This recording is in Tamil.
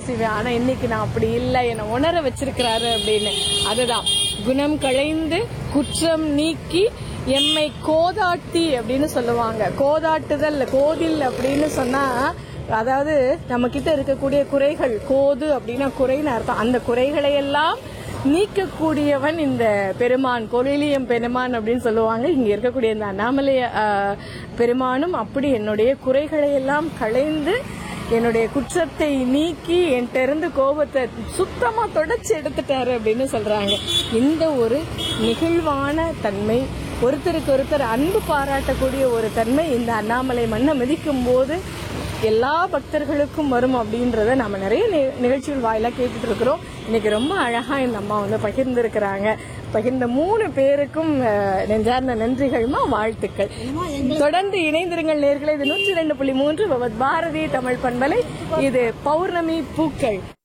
பேசுவேன் ஆனா இன்னைக்கு நான் அப்படி இல்லை என்னை உணர வச்சிருக்கிறாரு அப்படின்னு அதுதான் குணம் களைந்து குற்றம் நீக்கி எம்மை கோதாட்டி அப்படின்னு சொல்லுவாங்க கோதாட்டுதல் கோதில் அப்படின்னு சொன்னா அதாவது நம்ம கிட்ட இருக்கக்கூடிய குறைகள் கோது அப்படின்னா குறைன்னு அர்த்தம் அந்த குறைகளை எல்லாம் நீக்கக்கூடியவன் இந்த பெருமான் கொலிலியம் பெருமான் அப்படின்னு சொல்லுவாங்க இங்க இருக்கக்கூடிய இந்த அண்ணாமலை ஆஹ், பெருமானும் அப்படி என்னுடைய குறைகளை எல்லாம் களைந்து என்னுடைய குற்றத்தை நீக்கி என்கிட்ட இருந்து கோபத்தை சுத்தமா தொடச்சு எடுத்துட்டாரு அப்படின்னு சொல்றாங்க இந்த ஒரு நெகிழ்வான தன்மை ஒருத்தருக்கு ஒருத்தர் அன்பு பாராட்டக்கூடிய ஒரு தன்மை இந்த அண்ணாமலை மண்ணை மிதிக்கும் போது எல்லா பக்தர்களுக்கும் வரும் அப்படின்றத நம்ம நிறைய நி- நிகழ்ச்சிகள் வாயிலா கேட்டுட்டு இருக்கிறோம் இன்னைக்கு ரொம்ப அழகா இந்த அம்மா வந்து பகிர்ந்திருக்கிறாங்க பகிர்ந்த மூணு பேருக்கும் அஹ், நெஞ்சார்ந்த நன்றிகள்மா வாழ்த்துக்கள் தொடர்ந்து இணைந்திருங்கள் நேர்களை இது நூற்றி ரெண்டு புள்ளி மூன்று பாரதி தமிழ் பண்பலை இது பௌர்ணமி பூக்கள்